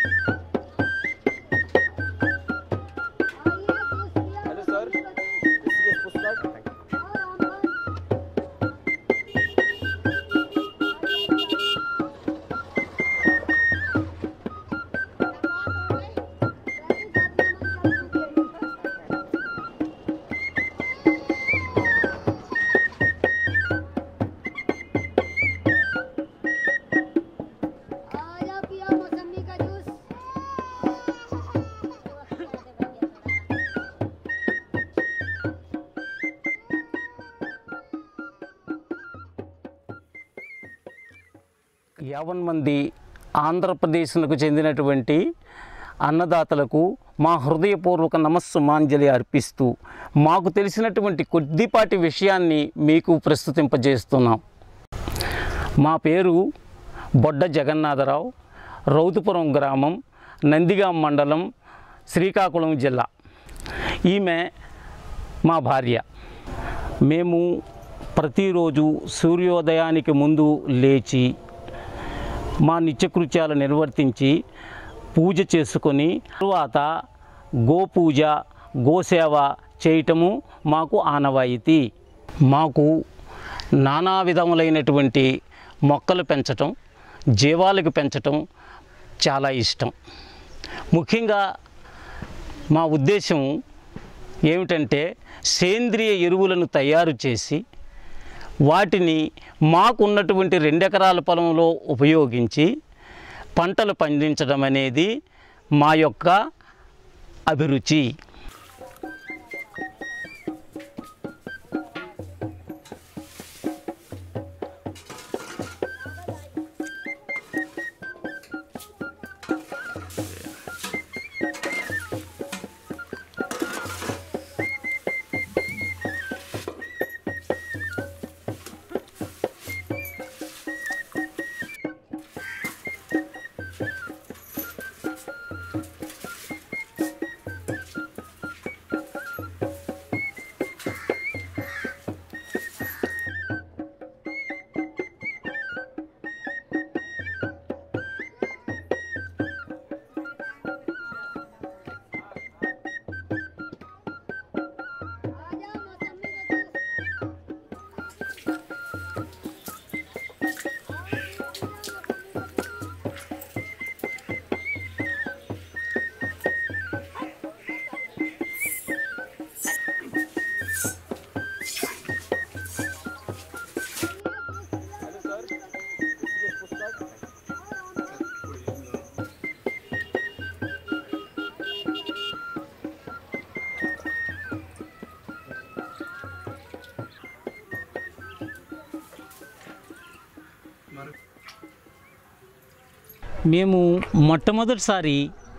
hello sir CS पुस्तक आजा पिया मौसमी का जूस యావన్ మంది ఆంధ్రప్రదేశ్కు చెందినటువంటి అన్నదాతలకు మా హృదయపూర్వక నమస్సుమాంజలి అర్పిస్తూ మాకు తెలిసినటువంటి కొద్దిపాటి విషయాన్ని మీకు ప్రస్తుతింపజేస్తున్నాం మా పేరు బొడ్డ జగన్నాథరావు రౌతుపురం గ్రామం నందిగాం మండలం శ్రీకాకుళం జిల్లా ఈమె మా భార్య మేము ప్రతిరోజు సూర్యోదయానికి ముందు లేచి మా నిత్యకృత్యాలు నిర్వర్తించి పూజ చేసుకొని తరువాత గోపూజ గోసేవ చేయటము మాకు ఆనవాయితీ మాకు నానా విధములైనటువంటి మొక్కలు పెంచటం జీవాలకు పెంచటం చాలా ఇష్టం ముఖ్యంగా మా ఉద్దేశం ఏమిటంటే సేంద్రియ ఎరువులను తయారు చేసి వాటిని మాకున్నటువంటి రెండెకరాల పొలంలో ఉపయోగించి పంటలు పండించడం అనేది మా యొక్క అభిరుచి आजा मौसमी का जूस हेलो सर सीएस पुस्तक మేము మొట్టమొదటిసారి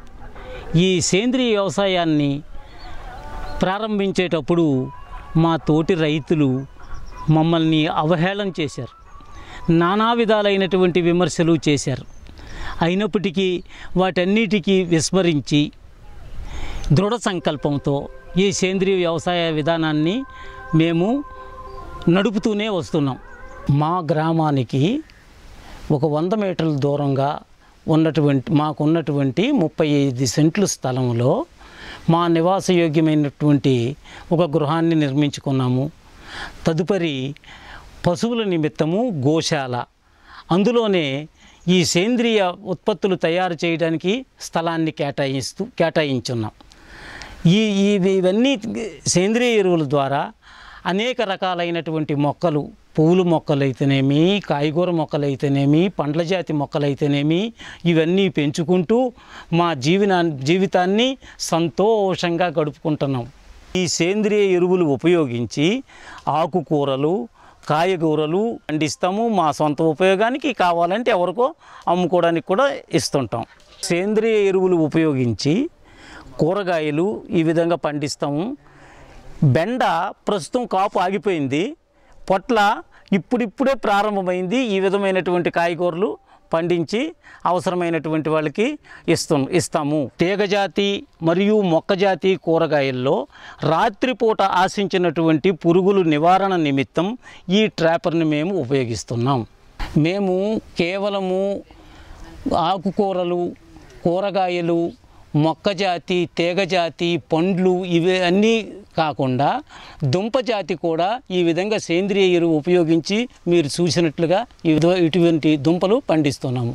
ఈ సేంద్రియ వ్యవసాయాన్ని ప్రారంభించేటప్పుడు మా తోటి రైతులు మమ్మల్ని అవహేళన చేశారు నానా విధాలైనటువంటి విమర్శలు చేశారు అయినప్పటికీ వాటన్నిటికీ విస్మరించి దృఢ సంకల్పంతో ఈ సేంద్రియ వ్యవసాయ విధానాన్ని మేము నడుపుతూనే వస్తున్నాం మా గ్రామానికి ఒక వంద మీటర్ల దూరంగా ఉన్నటువంటి మాకున్నటువంటి ముప్పై ఐదు సెంట్ల స్థలంలో మా నివాసయోగ్యమైనటువంటి ఒక గృహాన్ని నిర్మించుకున్నాము తదుపరి పశువుల నిమిత్తము గోశాల అందులోనే ఈ సేంద్రియ ఉత్పత్తులు తయారు చేయడానికి స్థలాన్ని కేటాయిస్తూ కేటాయించున్నాం ఈ ఈ- ఇవన్నీ సేంద్రియ ఎరువుల ద్వారా అనేక రకాలైనటువంటి మొక్కలు పువ్వుల మొక్కలైతేనేమి కాయగూర మొక్కలైతేనేమి పండ్ల జాతి మొక్కలైతేనేమి ఇవన్నీ పెంచుకుంటూ మా జీవనా జీవితాన్ని సంతోషంగా గడుపుకుంటున్నాం ఈ సేంద్రియ ఎరువులు ఉపయోగించి ఆకుకూరలు కాయగూరలు పండిస్తాము మా సొంత ఉపయోగానికి కావాలంటే ఎవరికో అమ్ముకోవడానికి కూడా ఇస్తుంటాం సేంద్రియ ఎరువులు ఉపయోగించి కూరగాయలు ఈ విధంగా పండిస్తాము బెండ ప్రస్తుతం కాపు ఆగిపోయింది పొట్ల ఇప్పుడిప్పుడే ప్రారంభమైంది ఈ విధమైనటువంటి కాయగూరలు పండించి అవసరమైనటువంటి వాళ్ళకి ఇస్తు ఇస్తాము తీగజాతి మరియు మొక్కజాతి కూరగాయల్లో రాత్రిపూట ఆశించినటువంటి పురుగులు నివారణ నిమిత్తం ఈ ట్రాపర్ని మేము ఉపయోగిస్తున్నాం మేము కేవలము ఆకుకూరలు కూరగాయలు మొక్కజాతి తీగజాతి పండ్లు ఇవి అన్నీ కాకుండా దుంప జాతి కూడా ఈ విధంగా సేంద్రియ ఎరువు ఉపయోగించి మీరు చూసినట్లుగా ఈ విధ- ఇటువంటి దుంపలు పండిస్తున్నాము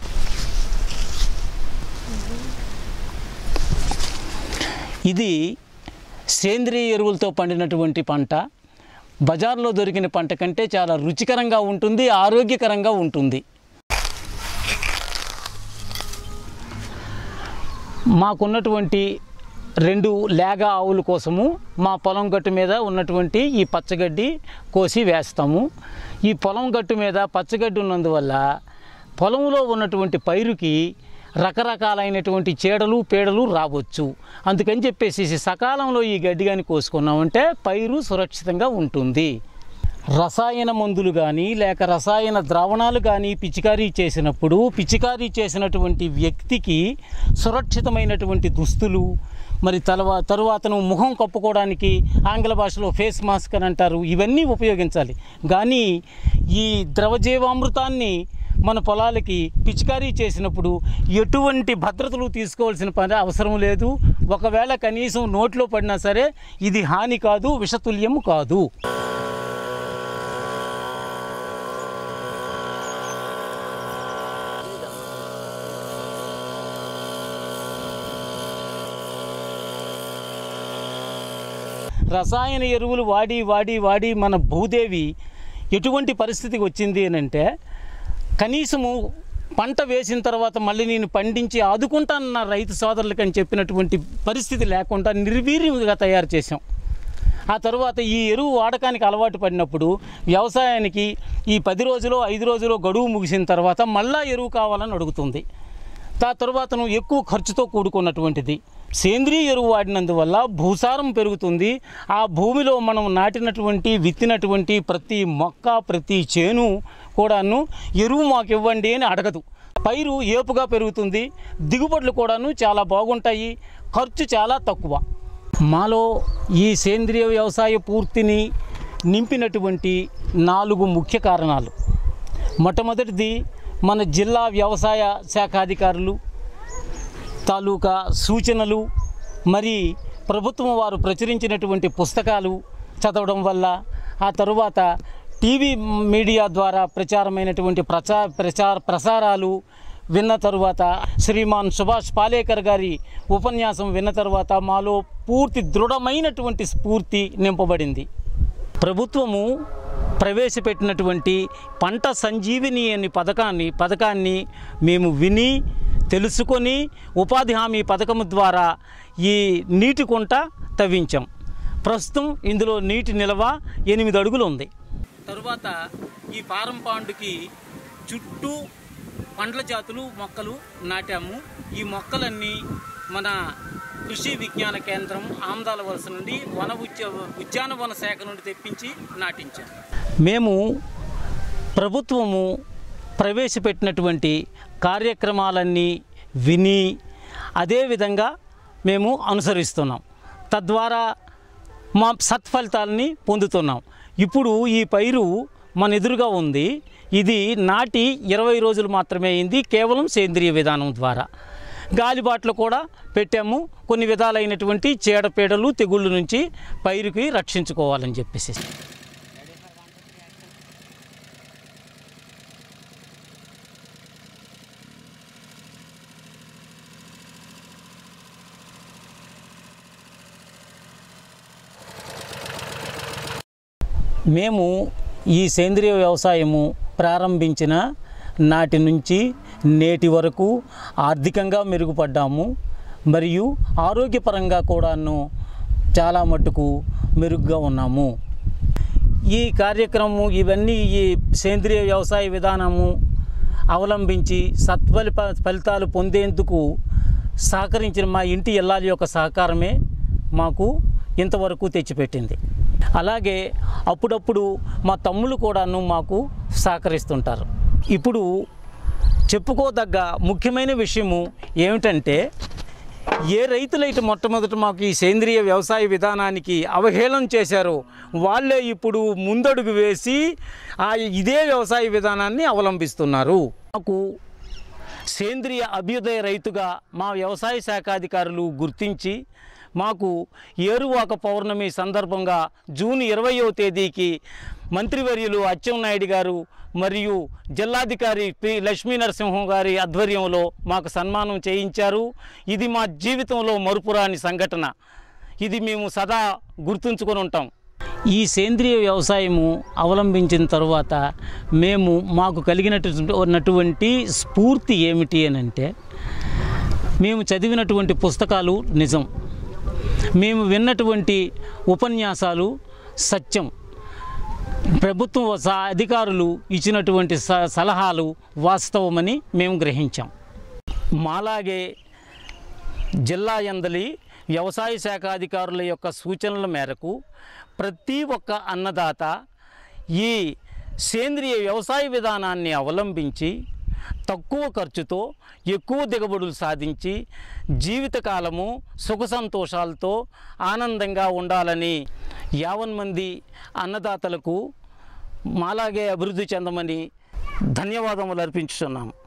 ఇది సేంద్రియ ఎరువులతో పండినటువంటి పంట బజార్లో దొరికిన పంట కంటే చాలా రుచికరంగా ఉంటుంది ఆరోగ్యకరంగా ఉంటుంది మాకున్నటువంటి రెండు లేగ ఆవుల కోసము మా పొలం గట్టు మీద ఉన్నటువంటి ఈ పచ్చగడ్డి కోసి వేస్తాము ఈ పొలం గట్టు మీద పచ్చగడ్డి ఉన్నందువల్ల పొలంలో ఉన్నటువంటి పైరుకి రకరకాలైనటువంటి చీడలు పీడలు రావచ్చు అందుకని చెప్పేసి సకాలంలో ఈ గడ్డి కానీ కోసుకున్నామంటే పైరు సురక్షితంగా ఉంటుంది రసాయన మందులు కానీ లేక రసాయన ద్రావణాలు కానీ పిచికారీ చేసినప్పుడు పిచికారీ చేసినటువంటి వ్యక్తికి సురక్షితమైనటువంటి దుస్తులు మరి తలవా తరువాతను ముఖం కప్పుకోవడానికి ఆంగ్ల భాషలో ఫేస్ మాస్క్ అని అంటారు ఇవన్నీ ఉపయోగించాలి కానీ ఈ ద్రవజీవామృతాన్ని మన పొలాలకి పిచికారీ చేసినప్పుడు ఎటువంటి భద్రతలు తీసుకోవాల్సిన పని అవసరం లేదు ఒకవేళ కనీసం నోట్లో పడినా సరే ఇది హాని కాదు విషతుల్యము కాదు రసాయన ఎరువులు వాడి వాడి వాడి మన భూదేవి ఎటువంటి పరిస్థితికి వచ్చింది అని అంటే కనీసము పంట వేసిన తర్వాత మళ్ళీ నేను పండించి ఆదుకుంటాను నా రైతు సోదరులకి అని చెప్పినటువంటి పరిస్థితి లేకుండా నిర్వీర్యంగా తయారు చేశాం ఆ తర్వాత ఈ ఎరువు వాడకానికి అలవాటు పడినప్పుడు వ్యవసాయానికి ఈ పది రోజులు ఐదు రోజులు గడువు ముగిసిన తర్వాత మళ్ళా ఎరువు కావాలని అడుగుతుంది ఆ తర్వాతను ఎక్కువ ఖర్చుతో కూడుకున్నటువంటిది సేంద్రియ ఎరువు వాడినందువల్ల భూసారం పెరుగుతుంది ఆ భూమిలో మనం నాటినటువంటి విత్తినటువంటి ప్రతి మొక్క ప్రతి చేను కూడాను ఎరువు మాకు ఇవ్వండి అని అడగదు పైరు ఏపుగా పెరుగుతుంది దిగుబడులు కూడాను చాలా బాగుంటాయి ఖర్చు చాలా తక్కువ మాలో ఈ సేంద్రియ వ్యవసాయ పూర్తిని నింపినటువంటి నాలుగు ముఖ్య కారణాలు మొట్టమొదటిది మన జిల్లా వ్యవసాయ శాఖ అధికారులు తాలూకా సూచనలు మరి ప్రభుత్వం వారు ప్రచురించినటువంటి పుస్తకాలు చదవడం వల్ల ఆ తరువాత టీవీ మీడియా ద్వారా ప్రచారమైనటువంటి ప్రచా ప్రచార ప్రసారాలు విన్న తరువాత శ్రీమాన్ సుభాష్ పాలేకర్ గారి ఉపన్యాసం విన్న తరువాత మాలో పూర్తి దృఢమైనటువంటి స్ఫూర్తి నింపబడింది ప్రభుత్వము ప్రవేశపెట్టినటువంటి పంట సంజీవిని అనే పథకాన్ని పథకాన్ని మేము విని తెలుసుకొని ఉపాధి హామీ పథకం ద్వారా ఈ నీటి కుంట తవ్వించాం ప్రస్తుతం ఇందులో నీటి నిల్వ ఎనిమిది అడుగులు ఉంది తరువాత ఈ ఫారం పాండుకి చుట్టూ పండ్ల జాతులు మొక్కలు నాటాము ఈ మొక్కలన్నీ మన కృషి విజ్ఞాన కేంద్రం ఆమదాల వలస నుండి వన ఉద్య ఉద్యానవన శాఖ నుండి తెప్పించి నాటించాం మేము ప్రభుత్వము ప్రవేశపెట్టినటువంటి కార్యక్రమాలన్నీ విని అదేవిధంగా మేము అనుసరిస్తున్నాం తద్వారా మా సత్ఫలితాలని పొందుతున్నాం ఇప్పుడు ఈ పైరు మన ఎదురుగా ఉంది ఇది నాటి ఇరవై రోజులు మాత్రమే అయింది కేవలం సేంద్రియ విధానం ద్వారా గాలిబాట్లు కూడా పెట్టాము కొన్ని విధాలైనటువంటి చీడపీడలు తెగుళ్ళ నుంచి పైరుకి రక్షించుకోవాలని చెప్పేసి మేము ఈ సేంద్రియ వ్యవసాయము ప్రారంభించిన నాటి నుంచి నేటి వరకు ఆర్థికంగా మెరుగుపడ్డాము మరియు ఆరోగ్యపరంగా కూడాను చాలా మట్టుకు మెరుగ్గా ఉన్నాము ఈ కార్యక్రమం ఇవన్నీ ఈ సేంద్రియ వ్యవసాయ విధానము అవలంబించి సత్ఫలి ఫలితాలు పొందేందుకు సహకరించిన మా ఇంటి ఇల్లాలి యొక్క సహకారమే మాకు ఇంతవరకు తెచ్చిపెట్టింది అలాగే అప్పుడప్పుడు మా తమ్ముళ్ళు కూడాను మాకు సహకరిస్తుంటారు ఇప్పుడు చెప్పుకోదగ్గ ముఖ్యమైన విషయము ఏమిటంటే ఏ రైతులైతే మొట్టమొదట మాకు ఈ సేంద్రియ వ్యవసాయ విధానానికి అవహేళన చేశారో వాళ్ళే ఇప్పుడు ముందడుగు వేసి ఆ ఇదే వ్యవసాయ విధానాన్ని అవలంబిస్తున్నారు మాకు సేంద్రియ అభ్యుదయ రైతుగా మా వ్యవసాయ శాఖ అధికారులు గుర్తించి మాకు ఏరువాక పౌర్ణమి సందర్భంగా జూన్ ఇరవయో తేదీకి మంత్రివర్యులు అచ్చెన్నాయుడు గారు మరియు జిల్లాధికారి పి లక్ష్మీ నరసింహం గారి ఆధ్వర్యంలో మాకు సన్మానం చేయించారు ఇది మా జీవితంలో మరుపురాని సంఘటన ఇది మేము సదా గుర్తుంచుకొని ఉంటాం ఈ సేంద్రియ వ్యవసాయము అవలంబించిన తర్వాత మేము మాకు కలిగినటువంటి స్ఫూర్తి ఏమిటి అని అంటే మేము చదివినటువంటి పుస్తకాలు నిజం మేము విన్నటువంటి ఉపన్యాసాలు సత్యం ప్రభుత్వం స- అధికారులు ఇచ్చినటువంటి స సలహాలు వాస్తవమని మేము గ్రహించాం మాలాగే జిల్లా యందలి వ్యవసాయ శాఖ అధికారుల యొక్క సూచనల మేరకు ప్రతి ఒక్క అన్నదాత ఈ సేంద్రియ వ్యవసాయ విధానాన్ని అవలంబించి తక్కువ ఖర్చుతో ఎక్కువ దిగుబడులు సాధించి జీవితకాలము సుఖ సంతోషాలతో ఆనందంగా ఉండాలని యావన్ మంది అన్నదాతలకు మాలాగే అభివృద్ధి చెందమని ధన్యవాదములు అర్పించుతున్నాము